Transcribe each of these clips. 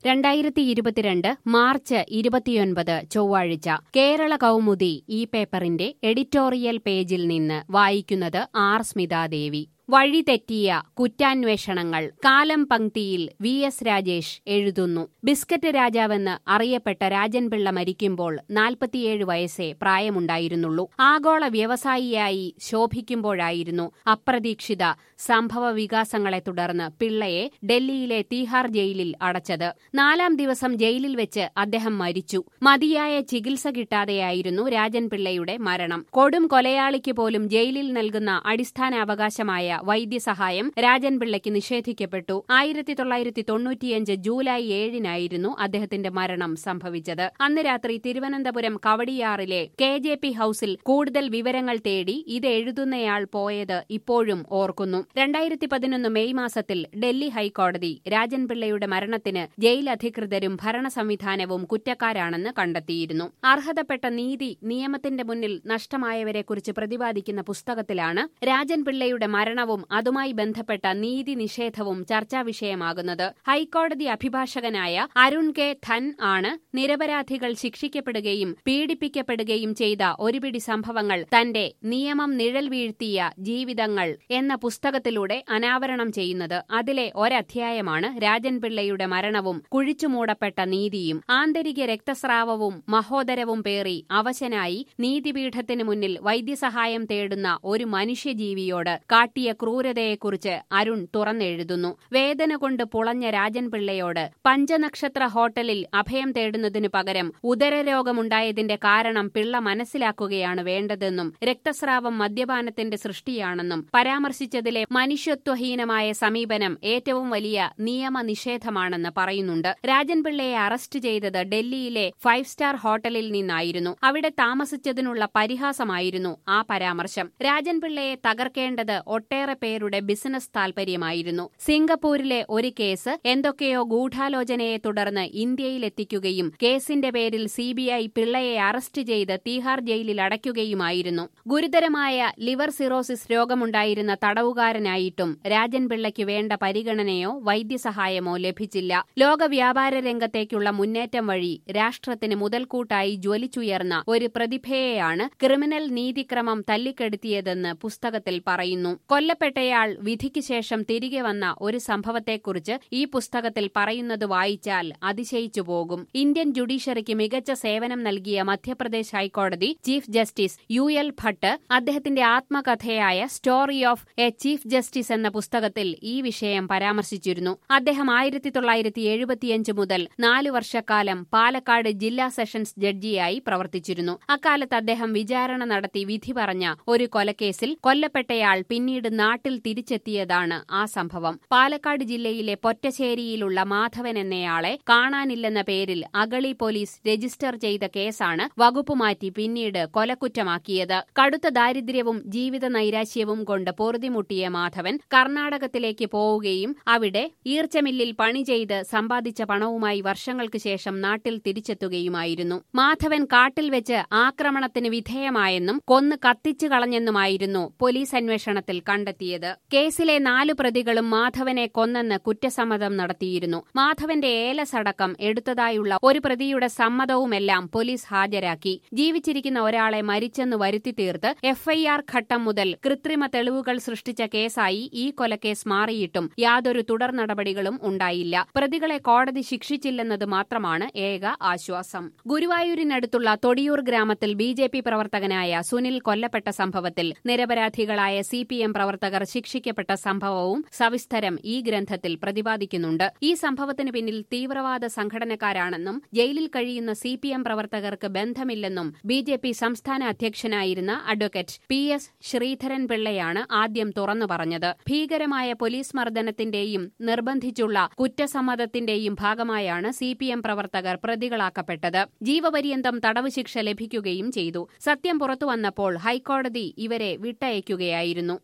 രണ്ടായിരത്തി ഇരുപത്തിരണ്ട് മാർച്ച് ഇരുപത്തിയൊൻപത് ചൊവ്വാഴ്ച കേരള കൗമുദി ഈ പേപ്പറിന്റെ എഡിറ്റോറിയൽ പേജിൽ നിന്ന് വായിക്കുന്നത് ആർ സ്മിതാദേവി വഴിതെറ്റിയ കുറ്റാന്വേഷണങ്ങൾ കാലം പങ്ക്തിയിൽ വി എസ് രാജേഷ് എഴുതുന്നു ബിസ്ക്കറ്റ് രാജാവെന്ന് അറിയപ്പെട്ട രാജൻപിള്ള മരിക്കുമ്പോൾ നാൽപ്പത്തിയേഴ് വയസ്സേ പ്രായമുണ്ടായിരുന്നുള്ളൂ ആഗോള വ്യവസായിയായി ശോഭിക്കുമ്പോഴായിരുന്നു അപ്രതീക്ഷിത സംഭവ വികാസങ്ങളെ തുടർന്ന് പിള്ളയെ ഡൽഹിയിലെ തീഹാർ ജയിലിൽ അടച്ചത് നാലാം ദിവസം ജയിലിൽ വെച്ച് അദ്ദേഹം മരിച്ചു മതിയായ ചികിത്സ കിട്ടാതെയായിരുന്നു രാജൻ പിള്ളയുടെ മരണം കൊടും കൊലയാളിക്ക് പോലും ജയിലിൽ നൽകുന്ന അടിസ്ഥാന അവകാശമായ വൈദ്യസഹായം രാജൻ പിള്ളയ്ക്ക് നിഷേധിക്കപ്പെട്ടു ആയിരത്തി തൊള്ളായിരത്തി തൊണ്ണൂറ്റിയഞ്ച് ജൂലൈ ഏഴിനായിരുന്നു അദ്ദേഹത്തിന്റെ മരണം സംഭവിച്ചത് അന്ന് രാത്രി തിരുവനന്തപുരം കവടിയാറിലെ കെ ജെ പി ഹൌസിൽ കൂടുതൽ വിവരങ്ങൾ തേടി ഇത് എഴുതുന്നയാൾ പോയത് ഇപ്പോഴും ഓർക്കുന്നു രണ്ടായിരത്തി പതിനൊന്ന് മെയ് മാസത്തിൽ ഡൽഹി ഹൈക്കോടതി രാജൻ പിള്ളയുടെ മരണത്തിന് ജയിൽ അധികൃതരും ഭരണ സംവിധാനവും കുറ്റക്കാരാണെന്ന് കണ്ടെത്തിയിരുന്നു അർഹതപ്പെട്ട നീതി നിയമത്തിന്റെ മുന്നിൽ നഷ്ടമായവരെക്കുറിച്ച് പ്രതിപാദിക്കുന്ന പുസ്തകത്തിലാണ് രാജൻ പിള്ളയുടെ മരണവും അതുമായി ബന്ധപ്പെട്ട നീതി നിഷേധവും ചർച്ചാ വിഷയമാകുന്നത് ഹൈക്കോടതി അഭിഭാഷകനായ അരുൺ കെ ധൻ ആണ് നിരപരാധികൾ ശിക്ഷിക്കപ്പെടുകയും പീഡിപ്പിക്കപ്പെടുകയും ചെയ്ത ഒരുപിടി സംഭവങ്ങൾ തന്റെ നിയമം നിഴൽ വീഴ്ത്തിയ ജീവിതങ്ങൾ എന്ന പുസ്തകത്തിലൂടെ അനാവരണം ചെയ്യുന്നത് അതിലെ ഒരധ്യായമാണ് രാജൻ പിള്ളയുടെ മരണവും കുഴിച്ചുമൂടപ്പെട്ട നീതിയും ആന്തരിക രക്തസ്രാവവും മഹോദരവും പേറി അവശനായി നീതിപീഠത്തിനു മുന്നിൽ വൈദ്യസഹായം തേടുന്ന ഒരു മനുഷ്യജീവിയോട് കാട്ടിയ ക്രൂരതയെക്കുറിച്ച് അരുൺ തുറന്നെഴുതുന്നു വേദന കൊണ്ട് പുളഞ്ഞ രാജൻ പിള്ളയോട് പഞ്ചനക്ഷത്ര ഹോട്ടലിൽ അഭയം തേടുന്നതിനു പകരം ഉദരരോഗമുണ്ടായതിന്റെ കാരണം പിള്ള മനസ്സിലാക്കുകയാണ് വേണ്ടതെന്നും രക്തസ്രാവം മദ്യപാനത്തിന്റെ സൃഷ്ടിയാണെന്നും പരാമർശിച്ചതിലെ മനുഷ്യത്വഹീനമായ സമീപനം ഏറ്റവും വലിയ നിയമനിഷേധമാണെന്ന് പറയുന്നുണ്ട് രാജൻ പിള്ളയെ അറസ്റ്റ് ചെയ്തത് ഡൽഹിയിലെ ഫൈവ് സ്റ്റാർ ഹോട്ടലിൽ നിന്നായിരുന്നു അവിടെ താമസിച്ചതിനുള്ള പരിഹാസമായിരുന്നു ആ പരാമർശം രാജൻ പിള്ളയെ തകർക്കേണ്ടത് ഒട്ടേറെ പേരുടെ ബിസിനസ് താൽപര്യമായിരുന്നു സിംഗപ്പൂരിലെ ഒരു കേസ് എന്തൊക്കെയോ ഗൂഢാലോചനയെ തുടർന്ന് ഇന്ത്യയിലെത്തിക്കുകയും കേസിന്റെ പേരിൽ സിബിഐ പിള്ളയെ അറസ്റ്റ് ചെയ്ത് തീഹാർ ജയിലിൽ അടയ്ക്കുകയുമായിരുന്നു ഗുരുതരമായ ലിവർ സിറോസിസ് രോഗമുണ്ടായിരുന്ന തടവുകാരനായിട്ടും രാജൻ പിള്ളയ്ക്ക് വേണ്ട പരിഗണനയോ വൈദ്യസഹായമോ ലഭിച്ചില്ല ലോക വ്യാപാര രംഗത്തേക്കുള്ള മുന്നേറ്റം വഴി രാഷ്ട്രത്തിന് മുതൽക്കൂട്ടായി ജ്വലിച്ചുയർന്ന ഒരു പ്രതിഭയെയാണ് ക്രിമിനൽ നീതിക്രമം തല്ലിക്കെടുത്തിയതെന്ന് പുസ്തകത്തിൽ പറയുന്നു കൊല്ലപ്പെട്ടയാൾ വിധിക്ക് ശേഷം തിരികെ വന്ന ഒരു സംഭവത്തെക്കുറിച്ച് ഈ പുസ്തകത്തിൽ പറയുന്നത് വായിച്ചാൽ അതിശയിച്ചു പോകും ഇന്ത്യൻ ജുഡീഷ്യറിക്ക് മികച്ച സേവനം നൽകിയ മധ്യപ്രദേശ് ഹൈക്കോടതി chief justice U L Bhatt അദ്ദേഹത്തിന്റെ ആത്മകഥയായ story of a chief justice എന്ന പുസ്തകത്തിൽ ഈ വിഷയം പരാമർശിച്ചിരുന്നു അദ്ദേഹം ആയിരത്തി തൊള്ളായിരത്തി എഴുപത്തിയഞ്ച് മുതൽ നാലു വർഷക്കാലം പാലക്കാട് ജില്ലാ സെഷൻസ് ജഡ്ജിയായി പ്രവർത്തിച്ചിരുന്നു അക്കാലത്ത് അദ്ദേഹം വിചാരണ നടത്തി വിധി പറഞ്ഞ ഒരു കൊലക്കേസിൽ കൊല്ലപ്പെട്ടയാൾ പിന്നീട് നാട്ടിൽ തിരിച്ചെത്തിയതാണ് ആ സംഭവം പാലക്കാട് ജില്ലയിലെ പൊറ്റശ്ശേരിയിലുള്ള മാധവൻ എന്നയാളെ കാണാനില്ലെന്ന പേരിൽ അഗളി പോലീസ് രജിസ്റ്റർ ചെയ്ത കേസാണ് വകുപ്പ് മാറ്റി പിന്നീട് കൊലക്കുറ്റമാക്കിയത് കടുത്ത ദാരിദ്ര്യവും ജീവിത നൈരാശ്യവും കൊണ്ട് പൊറുതിമുട്ടിയ മാധവൻ കർണാടകത്തിലേക്ക് പോവുകയും അവിടെ ഈർച്ചമില്ലിൽ പണി ചെയ്ത് സമ്പാദിച്ച പണവുമായി വർഷങ്ങൾക്ക് ശേഷം നാട്ടിൽ തിരിച്ചെത്തുകയുമായിരുന്നു മാധവൻ കാട്ടിൽ വെച്ച് ആക്രമണത്തിന് വിധേയമായെന്നും കൊന്ന് കത്തിച്ചു കളഞ്ഞെന്നുമായിരുന്നു പോലീസ് അന്വേഷണത്തിൽ കണ്ടെത്തിയത് കേസിലെ നാലു പ്രതികളും മാധവനെ കൊന്നെന്ന് കുറ്റസമ്മതം നടത്തിയിരുന്നു മാധവന്റെ ഏലസടക്കം എടുത്തതായുള്ള ഒരു പ്രതിയുടെ സമ്മതവുമെല്ലാം പോലീസ് ഹാജരാക്കി ജീവിച്ചിരിക്കുന്ന ഒരാളെ മരിച്ചെന്ന് വരുത്തി തീർത്ത് എഫ്ഐആർ ഘട്ടം മുതൽ കൃത്രിമ തെളിവുകൾ സൃഷ്ടിച്ച കേസായി ഈ കൊലക്കേസ് മാറിയിട്ടും യാതൊരു തുടർ നടപടികളും ഉണ്ടായില്ല പ്രതികളെ കോടതി ശിക്ഷിച്ചില്ലെന്നത് മാത്രമാണ് ഏക ആശ്വാസം ഗുരുവായൂരിനടുത്തുള്ള തൊടിയൂർ ഗ്രാമത്തിൽ ബി ജെ പി പ്രവർത്തകനായ സുനിൽ കൊല്ലപ്പെട്ട സംഭവത്തിൽ നിരപരാധികളായ സി പി എം പ്രവർത്തകർ ശിക്ഷിക്കപ്പെട്ട സംഭവവും സവിസ്തരം ഈ ഗ്രന്ഥത്തിൽ പ്രതിപാദിക്കുന്നുണ്ട് ഈ സംഭവത്തിന് പിന്നിൽ തീവ്രവാദ സംഘടനക്കാരാണെന്നും ജയിലിൽ കഴിയുന്ന സി പി എം പ്രവർത്തകർക്ക് ബന്ധമില്ലെന്നും ബി ജെ പി സംസ്ഥാന അധ്യക്ഷനായിരുന്ന അഡ്വക്കേറ്റ് പി എസ് ശ്രീധരൻ പിള്ളയാണ് ആദ്യം തുറന്നു പറഞ്ഞത് ഭീകരമായ പോലീസ് മർദ്ദനത്തിന്റെയും നിർബന്ധിച്ചുള്ള കുറ്റസമ്മതത്തിന്റെയും ഭാഗമായാണ് സി പി എം പ്രവർത്തകർ പ്രതികളാക്കപ്പെട്ടത് ജീവപര്യന്തം തടവ് ശിക്ഷ ലഭിക്കുകയും ചെയ്തു സത്യം പുറത്തുവന്നപ്പോൾ ഹൈക്കോടതി ഇവരെ വിട്ടയക്കുകയായിരുന്നു കേന്ദ്ര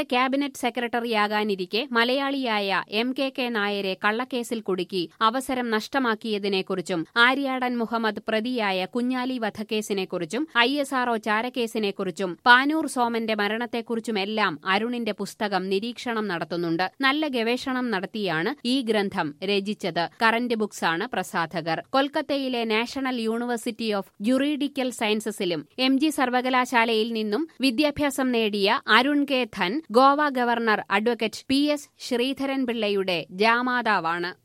ക്യാബിനറ്റ് സെക്രട്ടറിയാകാനിരിക്കെ മലയാളിയായ എം കെ കെ നായരെ കള്ളക്കേസിൽ കുടുക്കി അവസരം നഷ്ടമാക്കിയതിനെക്കുറിച്ചും ആര്യാടൻ മുഹമ്മദ് പ്രതിയായ കുഞ്ഞാലി വധക്കേസിനെക്കുറിച്ചും ഐ എസ് ആർഒ ചാരക്കേസിനെക്കുറിച്ചും പാനൂർ സോമന്റെ മരണത്തെക്കുറിച്ചുമെല്ലാം അരുണിന്റെ പുസ്തകം നിരീക്ഷണം നടത്തുന്നുണ്ട് നല്ല ഗവേഷണം നടത്തിയാണ് ഈ ഗ്രന്ഥം രചിച്ചത് കറന്റ് ബുക്സ് ആണ് പ്രസാധകർ കൊൽക്കത്തയിലെ നാഷണൽ യൂണിവേഴ്സിറ്റി ഓഫ് ജുറീഡിക്കൽ സയൻസസിലും എം ജി സർവകലാശാലയിൽ നിന്നും വിദ്യാഭ്യാസം നേടിയ Arun K Dhan Goa governor advocate P S ശ്രീധരൻപിള്ളയുടെ ജാമാതാവാണ്